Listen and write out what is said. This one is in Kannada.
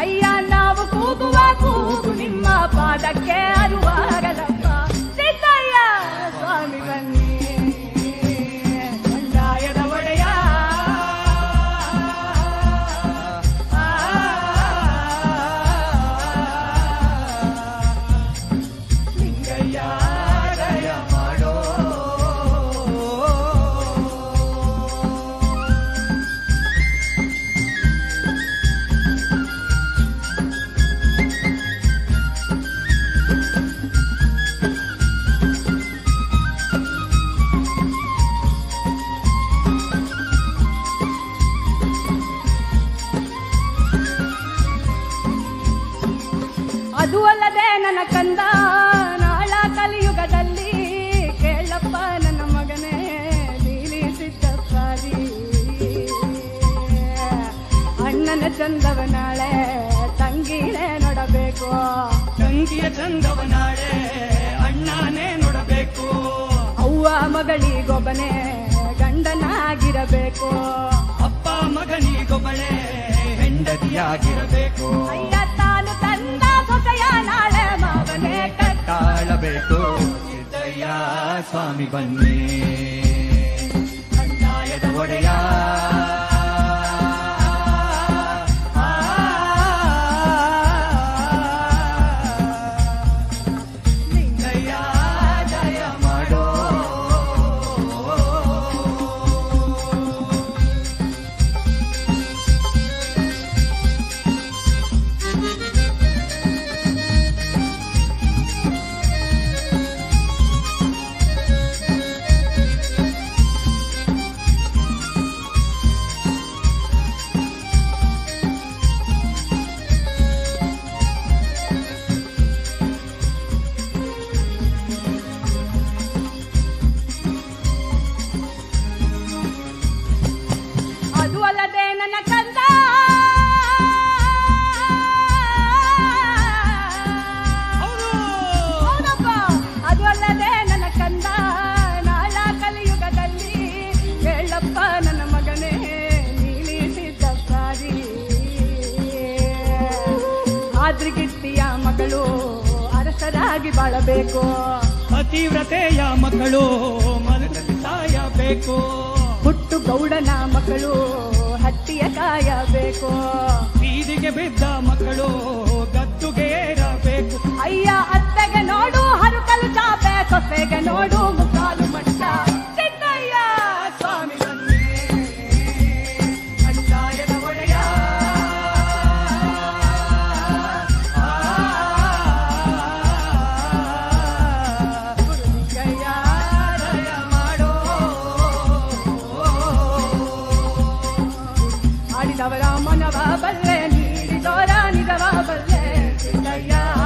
ಅಯ್ಯ ನಾವು ಕೂಗುವ ಕೂಗು ನಿಮ್ಮ ಪಾದಕ್ಕೆ ಅರುವಾಗಲಪ್ಪ ಸಿದ್ದಯ್ಯ ಸ್ವಾಮಿ ಬನ್ನಿ ಬಂಡಾಯದ ಒಡೆಯ ಲಿಂಗಯ್ಯ ದಯ ಮಾಡೋ ಅದು ಅಲ್ಲದೆ ನನ್ನ ಕಂದ ನಾಳ ಕಲಿಯುಗದಲ್ಲಿ ಕೇಳಪ್ಪ ನನ್ನ ಮಗನೇ ನೀಲಿ ಸಿದ್ದಪ್ಪಾರಿ ಅಣ್ಣನ ಚಂದವ ನಾಳೆ ತಂಗಿನೇ ನೋಡಬೇಕು ತಂಗಿಯ ಚಂದವ ನಾಳೆ ಅಣ್ಣನೇ ನೋಡಬೇಕು ಅವ್ವ ಮಗಳಿಗೊಬ್ಬನೇ ಗಂಡನಾಗಿರಬೇಕು ಅಪ್ಪ ಮಗನಿಗೊಬ್ಬಳೆ ಹೆಂಡತಿಯಾಗಿರಬೇಕು ಅಯ್ಯ ತಾನು ತಂದ ಸೊಸೆಯ ನಾಳೆ ಮಾವನೇ ಕಟ್ಟ ತಾಳಬೇಕು ಸಿದ್ದಯ್ಯ ಸ್ವಾಮಿ ಬನ್ನಿ ಕಂದಾಯದ ಒಡೆಯ ಲಿಂಗಯ್ಯ ಜಯ ಮಾಡೋ ಅದು ಅಲ್ಲದೆ ನನ್ನ ಕಂದ ಹೌದಪ್ಪ ಅದು ಅಲ್ಲದೆ ನನ್ನ ಕಂದ ನಾಳ ಕಲಿಯುಗದಲ್ಲಿ ಹೇಳಪ್ಪ ನನ್ನ ಮಗನೇ ನೀಲಿ ಸಿದ್ದಪ್ಪಾರಿ ಆದ್ರಿಗಿಟ್ಟಿಯ ಮಗಳು ಅರಸರಾಗಿ ಬಾಳಬೇಕು ಪತಿವ್ರತೆಯ ಮಕ್ಕಳು ಮನದಲ್ಲಿ ಸಾಯಬೇಕು ಹುಟ್ಟು ಗೌಡನ ಮಕ್ಕಳು ಹಟ್ಟಿಯ ಕಾಯಬೇಕು ಬೀದಿಗೆ ಬಿದ್ದ ಮಕ್ಕಳು ಗದ್ದುಗೆ ಏರಬೇಕು ಅಯ್ಯ ಅತ್ತೆಗೆ ನೋಡು ಹರುಕಲು ಚಾಪೆ ಸೊಸೆಗೆ ನೋಡು ಮುಕ್ಕಾಲು ಮಟ್ಟ ಸಿದ್ದಯ್ಯ ಸ್ವಾಮಿ ಬನ್ನಿ ಕಂದಾಯದ ಒಡೆಯ ಗುರುಲಿಂಗಯ್ಯ ದಯ ಮಾಡೋ ಆಡಿದವರ ಮನವ ಬಲ್ಲೆ ನೀಡಿದವರ ನಿಜವ ಬಲ್ಲೆ ಸಿದ್ದಯ್ಯ